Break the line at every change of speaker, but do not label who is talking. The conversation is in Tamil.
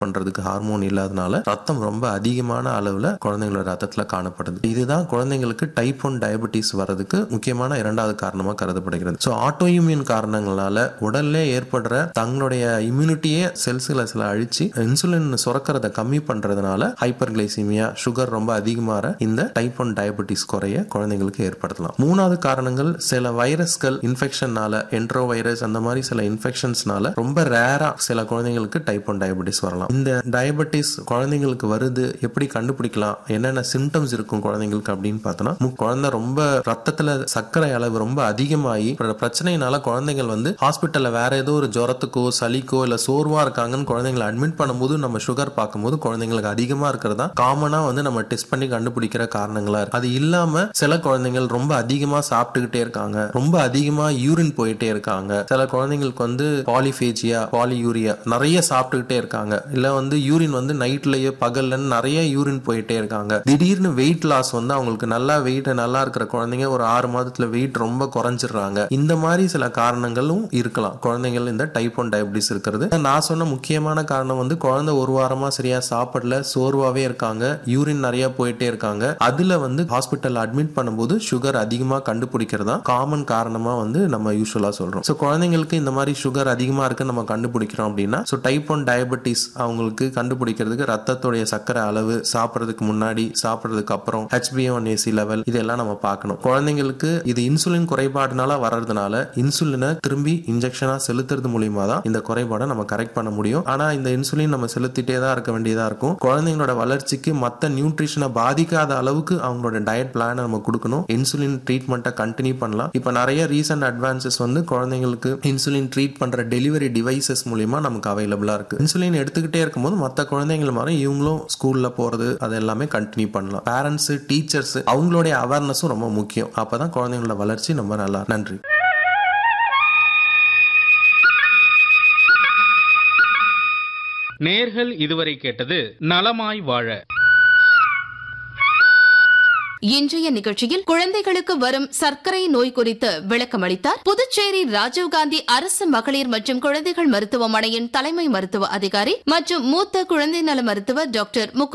பண்றதுக்கு ஹார்மோன் இல்லாதனால ரத்தம் ரொம்ப அதிகமான அளவுல குழந்தைங்களோட ரத்தத்துல காணப்படுது இதுதான் குழந்தைங்களுக்கு டைப் ஒன் டயபெட்டிஸ் வர்றதுக்கு முக்கியமான இரண்டாவது காரணமா கருதப்படுகிறது ஸோ ஆட்டோஇம்யூன் காரணங்களால உடல்ல ஏற்படுற தங்களுடைய இம்யூனிட்டியே செல்ஸ்களை சில அழிச்சு இன்சுலின் சுரக்கிறத கம்மி பண்றதுனால ஹைப்பர் கிளைசிமியா சுகர் ரொம்ப அதிகமாக இந்த டைப் ஒன் டயபெட்டிஸ் குறைய குழந்தைங்களுக்கு ஏற்படுத்தலாம் மூணாவது காரணங்கள் சில வைரஸ்கள் இன்ஃபெக்ஷன்னால என்ட்ரோ வைரஸ் அந்த மாதிரி சில இன்ஃபெக்ஷன்ஸ்னால ரொம்ப ரேரா சில குழந்தைங்களுக்கு டைப் ஒன் டயபெட்டிஸ் வரலாம் இந்த டயபெட்டிஸ் குழந்தைங்களுக்கு வருது எப்படி கண்டுபிடிக்கலாம் என்னென்ன சிம்டம்ஸ் இருக்கும் குழந்தைங்களுக்கு அப்படின்னு பார்த்தோம்னா மு- குழந்தை ரொம்ப ரத்தத்துல சர்க்கரை அளவு ரொம்ப அதிகமாகி பிற- பிரச்சனையினால குழந்தைகள் வந்து ஹாஸ்பிட்டல்ல வேற ஏதோ ஒரு ஜுரத்துக்கோ சளிக்கோ இல்ல சோர்வா இருக்காங்கன்னு குழந்தைங்களை அட்மிட் பண்ணும்போது நம்ம சுகர் பார்க்கும்போது குழந்தைங்களுக்கு அதிகமா இருக்கிறதா காமனா வந்து நம்ம டெஸ்ட் பண்ணி கண்டுபிடிக்கிற காரணங்களா இருக்கு அது இல்லாம சில குழந்தைகள் ரொம்ப அதிகமா சாப்பிட்டுக்கிட்டே இருக்காங்க ரொம்ப அதிகமா யூரின் போயிட்டே இருக்காங்க சில குழந்தைங்களுக்கு வந்து பாலிஃபேஜியா பாலியூரியா நிறைய சாப்பிட்டுக்கிட்டே இருக்காங்க இல்ல வந்து யூரின் வந்து நைட்லயே பகல்லன்னு நிறைய யூரின் போயிட்டே இருக்காங்க திடீர்னு வெயிட் லாஸ் வந்து அவங்களுக்கு நல்லா வெயிட் நல்லா இருக்கிற குழந்தைங்க ஒரு ஆறு மாதத்துல வெயிட் ரொம்ப குறைஞ்சிடுறாங்க இந்த மாதிரி சில காரணங்களும் இருக்கலாம் குழந்தைகள் இந்த டைப் ஒன் டயபிட்டிஸ் இருக்கிறது நான் சொன்ன முக்கியமான காரணம் வந்து குழந்தை ஒரு வாரமா சரியா சாப்பிடல சோர்வாவே இருக்காங்க யூரின் நிறைய போயிட்டே இருக்காங்க அதுல வந்து ஹாஸ்பிட்டல் அட்மிட் பண்ணும்போது சுகர் அதிகமா கண்டுபிடிக்கிறதா காமன் காரணமா வந்து நம்ம யூஸ்வலா சொல்றோம் ஸோ குழந்தைங்களுக்கு இந்த மாதிரி சுகர் அதிகமா இருக்குன்னு நம்ம கண்டுபிடிக்கிறோம் அப்படின்னா ஸோ டைப் ஒன் டயபெட்டிஸ் அவங்களுக்கு கண்டுபிடிக்கிறதுக்கு ரத்தத்துடைய சர்க்கரை அளவு சாப்பிட்றதுக்கு முன்னாடி சாப்பிட்றதுக்கு அப்புறம் ஹெச்பிஓன்ஏசி லெவல் இதெல்லாம் நம்ம பார்க்கணும் குழந்தைங்களுக்கு இது இன்சுலின் குறைபாடுனால வர்றதுனால இன்சுலினை திரும்பி இன்ஜெக்ஷனா செலுத்துறது மூலியமா தான் இந்த குறைபாடை நம்ம கரெக்ட் பண்ண முடியும் ஆனா இந்த இன்சுலின் நம்ம செலுத்திட்டே தான் இருக்க வேண்டியதா இருக்கும் குழந்தைங்களோட வளர்ச்சிக்கு மற்ற நியூட்ரிஷனை பாதிக்காத அளவுக்கு அவங்களோட டயட் பிளானை நம்ம கொடுக்கணும் இன்சுலின் ட்ரீட்மெண்ட்டை கண்டினியூ பண்ணலாம் இப்போ நிறைய ரீசன்ட் அட்வான்சஸ் வந்து குழந்தைங்களுக்கு இன்சுலின் ட்ரீட் பண்ற டெலிவரி டிவைசஸ் மூலியமா நமக்கு அவைலபிளா இருக்கு இன்சுலின் எடுத்துக்கிட்டே இருக்கும்போது மற்ற குழந்தைங்கள் மாதிரி இவங்களும் ஸ்கூல்ல போறது அது எல்லாமே கண்டினியூ பண்ணலாம் பேரண்ட்ஸ் டீச்சர்ஸ் அவங்களுடைய அவேர்னஸும் ரொம்ப முக்கியம் அப்பதான் குழந்தைங்களோட வளர்ச்சி ரொம்ப நல்லா நன்றி
நேர்கள் இதுவரை கேட்டது நலமாய் வாழ
இன்றைய நிகழ்ச்சியில் குழந்தைகளுக்கு வரும் சர்க்கரை நோய் குறித்து விளக்கமளித்தார் புதுச்சேரி ராஜீவ்காந்தி அரசு மகளிர் மற்றும் குழந்தைகள் மருத்துவமனையின் தலைமை மருத்துவ அதிகாரி மற்றும் மூத்த குழந்தை நல மருத்துவர் டாக்டர் முகு